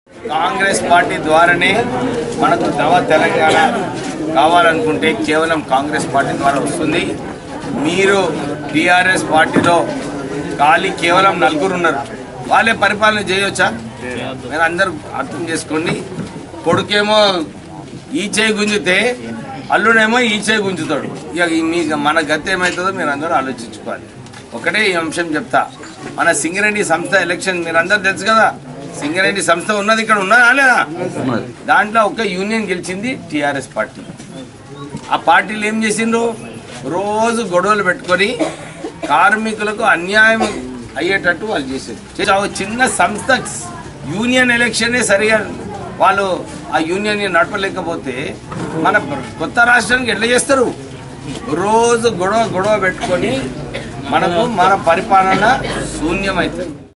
Congress party ద్వారానే మనకు నవ తెలంగాణ కావాలనుకుంటే కేవలం కాంగ్రెస్ పార్టీ ద్వారా వస్తుంది మీరు టీఆర్ఎస్ పార్టీలో ఖాళీ కేవలం నలుగురు ఉన్నారు వాళ్ళే పరిపాలన చేయొచ్చా మీరు అందరూ అర్థం చేసుకోండి కొడుకేమో ఈ చేయి గుంజితే అల్లుడేమో ఈ చేయి గుంజుతాడు ఇక ఈ మీ మన గతి ఏమవుతుందో మీరు అందరూ ఆలోచించుకోవాలి ఒకటే ఈ అంశం చెప్తా మన సింగరేణి సంస్థ ఎలక్షన్ మీరు అందరు తెలుసు కదా సింగరేణి సంస్థ ఉన్నది ఇక్కడ ఉన్నదా లేదా దాంట్లో ఒక యూనియన్ గెలిచింది టిఆర్ఎస్ పార్టీ ఆ పార్టీలు ఏం చేసిండ్రు రోజు గొడవలు పెట్టుకొని కార్మికులకు అన్యాయం అయ్యేటట్టు వాళ్ళు చేసేది చేసి ఆ చిన్న సంస్థ యూనియన్ ఎలక్షనే సరిగా వాళ్ళు ఆ యూనియన్ నడపలేకపోతే మన కొత్త రాష్ట్రానికి ఎట్లా చేస్తారు రోజు గొడవ గొడవ పెట్టుకొని మనకు మన పరిపాలన శూన్యమవుతుంది